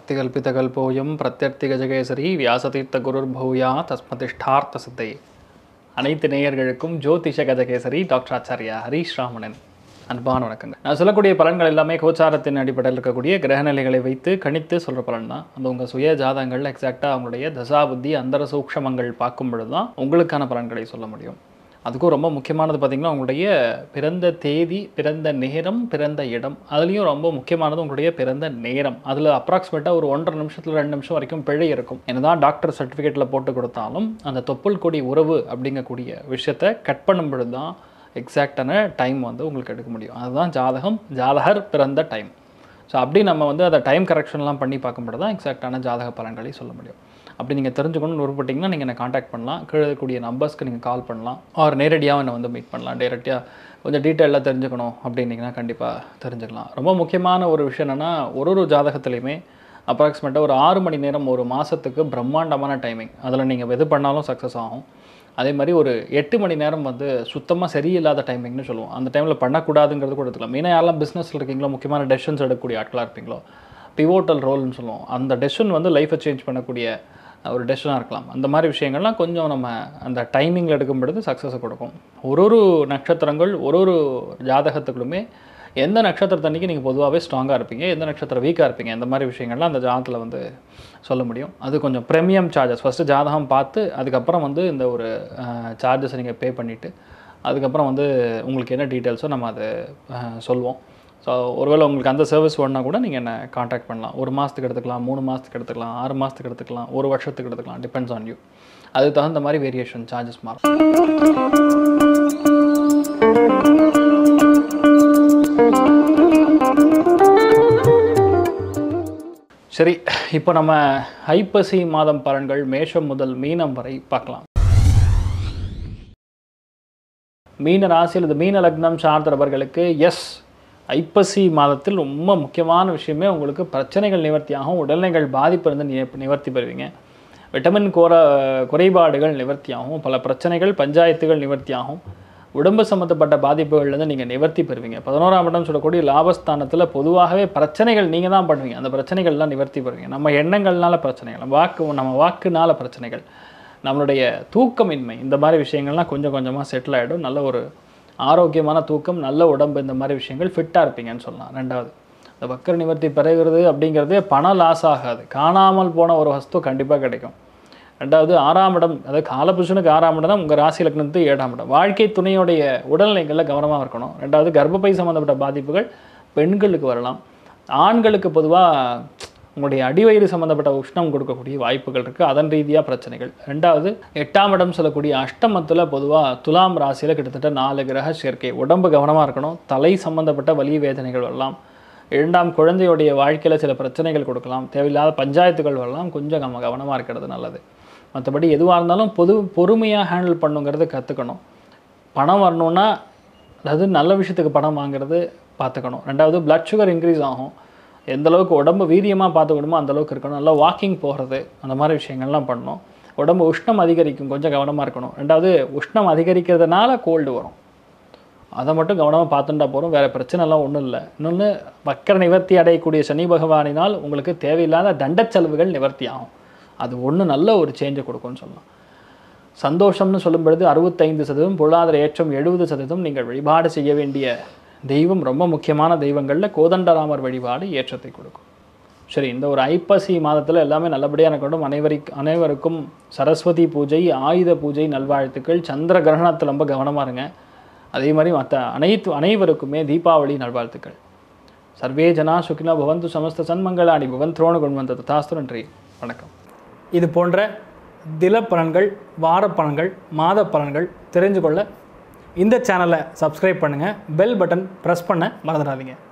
வார்த்திகல்பிதகல்போயம் பிரத்யர்த்திகஜகேசரி வியாசதீர்த்த குருர்பூயா தஸ்மதிஷ்டார்த்த சித்தை அனைத்து நேயர்களுக்கும் ஜோதிஷ கஜகேசரி டாக்டர் ஆச்சாரியா ஹரீஷ் ராமணன் அன்பான வணக்கங்கள் நான் சொல்லக்கூடிய பலன்கள் எல்லாமே கோச்சாரத்தின் அடிப்படையில் இருக்கக்கூடிய கிரகநிலைகளை வைத்து கணித்து சொல்கிற பலன் தான் அது உங்கள் சுய ஜாதகங்கள் எக்ஸாக்டாக அவங்களுடைய தசா புத்தி அந்தர சூக்ஷமங்கள் பார்க்கும் பொழுது தான் உங்களுக்கான பலன்களை சொல்ல முடியும் அதுக்கும் ரொம்ப முக்கியமானது பார்த்திங்கன்னா உங்களுடைய பிறந்த தேதி பிறந்த நேரம் பிறந்த இடம் அதுலேயும் ரொம்ப முக்கியமானது உங்களுடைய பிறந்த நேரம் அதில் அப்ராக்சிமேட்டாக ஒரு ஒன்றரை நிமிஷத்தில் ரெண்டு நிமிஷம் வரைக்கும் பிழை இருக்கும் என்னதான் டாக்டர் சர்டிஃபிகேட்டில் போட்டு கொடுத்தாலும் அந்த தொப்புள் கொடி உறவு அப்படிங்கக்கூடிய விஷயத்தை கட் பண்ணும் பொழுது தான் எக்ஸாக்டான டைம் வந்து உங்களுக்கு எடுக்க முடியும் அதுதான் ஜாதகம் ஜாதகர் பிறந்த டைம் ஸோ அப்படி நம்ம வந்து அதை டைம் கரெக்ஷன்லாம் பண்ணி பார்க்கும்போது தான் எக்ஸாக்டான ஜாதக பலன்களை சொல்ல முடியும் அப்படி நீங்கள் தெரிஞ்சுக்கணும்னு விருப்பப்பட்டீங்கன்னா நீங்கள் என்னை காண்டாக்ட் பண்ணலாம் கீழே இருக்கக்கூடிய நம்பர்ஸ்க்கு நீங்கள் கால் பண்ணலாம் ஆர் நேரடியாக என்னை வந்து மீட் பண்ணலாம் டைரெக்டாக கொஞ்சம் டீட்டெயிலாக தெரிஞ்சுக்கணும் அப்படின்னீங்கன்னா கண்டிப்பாக தெரிஞ்சுக்கலாம் ரொம்ப முக்கியமான ஒரு விஷயம் என்னென்னா ஒரு ஒரு ஜாதகத்துலேயுமே அப்ராக்சிமேட்டாக ஒரு ஆறு மணி நேரம் ஒரு மாதத்துக்கு பிரம்மாண்டமான டைமிங் அதில் நீங்கள் எது பண்ணாலும் சக்ஸஸ் ஆகும் அதே மாதிரி ஒரு எட்டு மணி நேரம் வந்து சுத்தமாக சரியில்லாத டைமிங்னு சொல்லுவோம் அந்த டைமில் பண்ணக்கூடாதுங்கிறது கூட எடுத்துக்கலாம் மெயினாக யாரெல்லாம் பிஸ்னஸில் இருக்கீங்களோ முக்கியமான டெசிஷன்ஸ் எடுக்கக்கூடிய ஆட்களாக இருப்பீங்களோ பிவோட்டல் ரோல்னு சொல்லுவோம் அந்த டெசிஷன் வந்து லைஃப்பை சேஞ்ச் பண்ணக்கூடிய ஒரு டெசிஷனாக இருக்கலாம் அந்த மாதிரி விஷயங்கள்லாம் கொஞ்சம் நம்ம அந்த டைமிங்கில் எடுக்கும் பொழுது சக்ஸஸை கொடுக்கும் ஒரு ஒரு நட்சத்திரங்கள் ஒரு ஒரு ஜாதகத்துக்குள்ளுமே எந்த நட்சத்திரத்தன்னைக்கு நீங்கள் பொதுவாகவே ஸ்ட்ராங்காக இருப்பீங்க எந்த நட்சத்திரம் வீக்காக இருப்பீங்க இந்த மாதிரி விஷயங்கள்லாம் அந்த ஜாதகத்தில் வந்து சொல்ல முடியும் அது கொஞ்சம் ப்ரீமியம் சார்ஜஸ் ஃபஸ்ட்டு ஜாதகம் பார்த்து அதுக்கப்புறம் வந்து இந்த ஒரு சார்ஜஸை நீங்கள் பே பண்ணிவிட்டு அதுக்கப்புறம் வந்து உங்களுக்கு என்ன டீட்டெயில்ஸோ நம்ம அதை சொல்லுவோம் ஸோ ஒருவேளை உங்களுக்கு அந்த சர்வீஸ் வேணுன்னா கூட நீங்கள் என்ன காண்டாக்ட் பண்ணலாம் ஒரு மாதத்துக்கு எடுத்துக்கலாம் மூணு மாதத்துக்கு எடுத்துக்கலாம் ஆறு மாதத்துக்கு எடுத்துக்கலாம் ஒரு வருஷத்துக்கு எடுத்துக்கலாம் டிபெண்ட்ஸ் ஆன் யூ அதுக்கு தகுந்த மாதிரி வேரியேஷன் சார்ஜஸ் மாறும் சரி இப்போ நம்ம ஐப்பசி மாதம் பலன்கள் மேஷம் முதல் மீனம் வரை பார்க்கலாம் மீன ராசி அல்லது மீன லக்னம் சார்ந்தவர்களுக்கு எஸ் ஐப்பசி மாதத்தில் ரொம்ப முக்கியமான விஷயமே உங்களுக்கு பிரச்சனைகள் நிவர்த்தியாகும் உடல்நிலைகள் பாதிப்பு இருந்து நி- நிவர்த்தி பெறுவீங்க விட்டமின் கோர குறைபாடுகள் நிவர்த்தியாகும் பல பிரச்சனைகள் பஞ்சாயத்துகள் நிவர்த்தியாகும் உடம்பு சம்மந்தப்பட்ட பாதிப்புகள்லேருந்து நீங்கள் நிவர்த்தி பெறுவீங்க பதினோராம் இடம் சொல்லக்கூடிய லாபஸ்தானத்தில் பொதுவாகவே பிரச்சனைகள் நீங்கள் தான் பண்ணுவீங்க அந்த பிரச்சனைகள்லாம் நிவர்த்தி பெறுவீங்க நம்ம எண்ணங்கள்னால பிரச்சனைகள் நம்ம வாக்கு நம்ம வாக்குனால பிரச்சனைகள் நம்மளுடைய தூக்கமின்மை இந்த மாதிரி விஷயங்கள்லாம் கொஞ்சம் கொஞ்சமாக செட்டில் ஆகிடும் நல்ல ஒரு ஆரோக்கியமான தூக்கம் நல்ல உடம்பு இந்த மாதிரி விஷயங்கள் ஃபிட்டாக இருப்பீங்கன்னு சொல்லலாம் ரெண்டாவது இந்த வக்கர நிவர்த்தி பெறுகிறது அப்படிங்கிறது பணம் லாஸ் ஆகாது காணாமல் போன ஒரு வஸ்து கண்டிப்பாக கிடைக்கும் ரெண்டாவது ஆறாம் இடம் அதாவது காலபுருஷனுக்கு ஆறாம் இடம் தான் உங்கள் ராசி லக்னத்து ஏழாம் இடம் வாழ்க்கை துணையுடைய உடல்நிலைகளில் கவனமாக இருக்கணும் ரெண்டாவது கர்ப்பப்பை சம்மந்தப்பட்ட பாதிப்புகள் பெண்களுக்கு வரலாம் ஆண்களுக்கு பொதுவாக உங்களுடைய அடிவயிறு சம்மந்தப்பட்ட உஷ்ணம் கொடுக்கக்கூடிய வாய்ப்புகள் இருக்குது அதன் ரீதியாக பிரச்சனைகள் ரெண்டாவது எட்டாம் இடம் சொல்லக்கூடிய அஷ்டமத்தில் பொதுவாக துலாம் ராசியில் கிட்டத்தட்ட நாலு கிரக சேர்க்கை உடம்பு கவனமாக இருக்கணும் தலை சம்மந்தப்பட்ட வலி வேதனைகள் வரலாம் இரண்டாம் குழந்தையுடைய வாழ்க்கையில் சில பிரச்சனைகள் கொடுக்கலாம் தேவையில்லாத பஞ்சாயத்துகள் வரலாம் கொஞ்சம் நம்ம கவனமாக இருக்கிறது நல்லது மற்றபடி எதுவாக இருந்தாலும் பொது பொறுமையாக ஹேண்டில் பண்ணுங்கிறது கற்றுக்கணும் பணம் வரணுன்னா அதாவது நல்ல விஷயத்துக்கு பணம் வாங்குறது பார்த்துக்கணும் ரெண்டாவது blood சுகர் இன்க்ரீஸ் ஆகும் எந்த அளவுக்கு உடம்பு வீரியமாக பார்த்துக்கணுமோ அந்த அளவுக்கு இருக்கணும் நல்லா வாக்கிங் போகிறது அந்த மாதிரி விஷயங்கள்லாம் பண்ணணும் உடம்பு உஷ்ணம் அதிகரிக்கும் கொஞ்சம் கவனமாக இருக்கணும் ரெண்டாவது உஷ்ணம் அதிகரிக்கிறதுனால கோல்டு வரும் அதை மட்டும் கவனமாக பார்த்துட்டா போகிறோம் வேறு பிரச்சனைலாம் ஒன்றும் இல்லை இன்னொன்று வக்கர நிவர்த்தி அடையக்கூடிய சனி பகவானினால் உங்களுக்கு தேவையில்லாத தண்டச் செலவுகள் நிவர்த்தி ஆகும் அது ஒன்று நல்ல ஒரு சேஞ்சை கொடுக்கும்னு சொல்லலாம் சந்தோஷம்னு சொல்லும் பொழுது அறுபத்தைந்து சதவீதம் பொருளாதார ஏற்றம் எழுபது சதவீதம் நீங்கள் வழிபாடு செய்ய வேண்டிய தெய்வம் ரொம்ப முக்கியமான தெய்வங்களில் கோதண்டராமர் வழிபாடு ஏற்றத்தை கொடுக்கும் சரி இந்த ஒரு ஐப்பசி மாதத்தில் எல்லாமே நல்லபடியாக இருக்கட்டும் அனைவரிக் அனைவருக்கும் சரஸ்வதி பூஜை ஆயுத பூஜை நல்வாழ்த்துக்கள் சந்திர கிரகணத்தில் ரொம்ப கவனமாக இருங்க அதே மாதிரி மற்ற அனைத்து அனைவருக்குமே தீபாவளி நல்வாழ்த்துக்கள் சர்வே ஜனா சுகினோ பவந்து சமஸ்த சன்மங்களாணி பவன் துரோண குண்வந்த ததாஸ்து நன்றி வணக்கம் இது போன்ற தில பலன்கள் வார பலன்கள் மாத பலன்கள் தெரிஞ்சு கொள்ள இந்த சேனலை சப்ஸ்கிரைப் பண்ணுங்கள் பெல் பட்டன் ப்ரெஸ் பண்ண மறந்துடாதீங்க